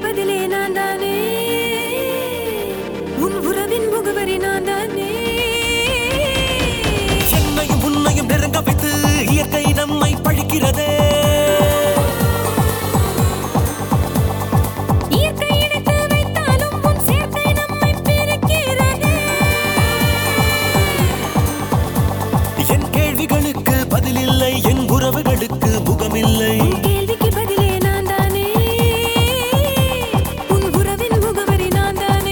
பதிலே நான் தானே உன் உறவின் முகவரி நான் தானே என்னையும் உன்னையும் நெருங்க வைத்து இயற்கை நம்மை பழிக்கிறதே இயற்கை இணைத்து வைத்தாலும் உன் சேர்க்கை நம்மை பிரிக்கிறதே என் கேள்விகளுக்கு பதிலில்லை என் உறவுகளுக்கு முகமில்லை உன் கேள்விக்கு பதிலே நான் தானே உன் உறவின் முகவரி நான் தானே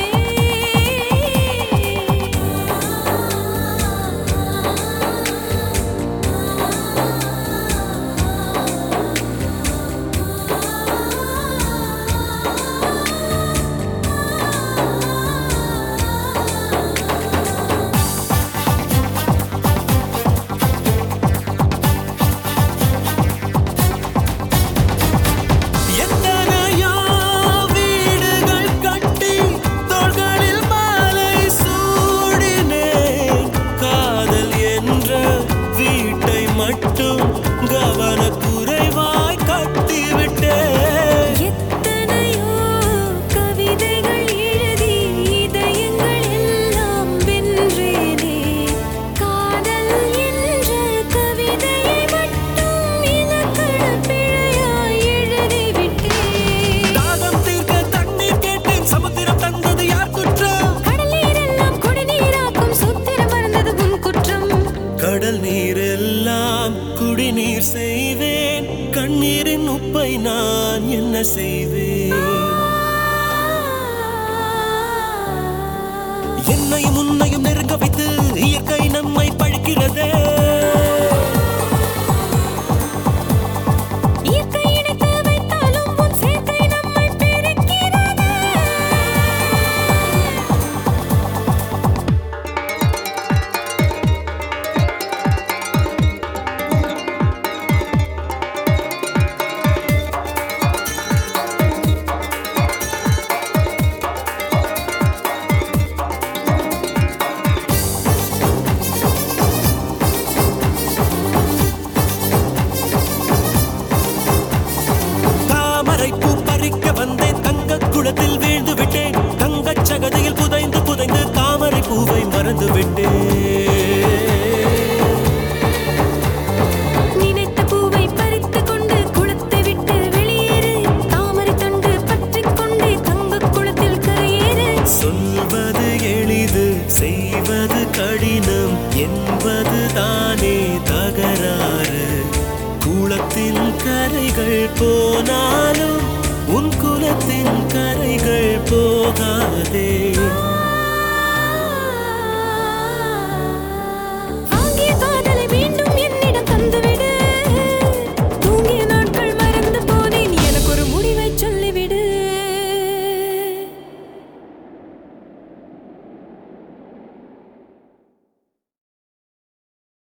எத்தனையோ வீடுகள் கட்டி தோள்களில் மாலை சூடினேன் காதல் என்ற வீட்டை மட்டும் கவனக்குறைவாய் கட்டிவிட்டேன் எத்தனையோ கவிதைகள் எழுதி இதயங்கள் எல்லாம் வென்றேனே காதல் என்ற கவிதையை மட்டும் இலக்கண பிழையாய் எழுதிவிட்டேன் தாகம் தீர்க்க தண்ணீர் கேட்டேன் சமுத்திரம் தந்தது யார் குற்றம் கடல் நீரெல்லாம் குடிநீராக்கும் சூத்திரம் மறந்தது உன் குற்றம் கடல் நீரெல்லாம் குடிநீர் செய்வேன் கண்ணீரின் உப்பை நான் என்ன செய்வேன் என்னையும் உன்னையும் நெருங்க வைத்து இயற்கை நம்மை பழிக்கிறதே இயற்கை இணைத்து வைத்தாலும் உன் சேர்க்கை நம்மை பிரிக்கிறதே தாமரை பூ பறிக்க வந்தேன் தங்க குளத்தில் வீழ்ந்து விட்டேன் தங்கச் சகதியில் புதைந்து புதைந்து தாமரை பூவை மறந்து விட்டேன் நினைத்த பூவை பறித்துக் கொண்டு குளத்தை விட்டு வெளியேறு தாமரை தண்டு பற்றிக் கொண்டே தங்கக் குளத்தில் கரையேறு சொல்வது எளிது செய்வது கடினம் என்பது தானே தகராறு குளத்தின் கரைகள் போனாலும் உன் குலத்தின் கரைகள் போகாதே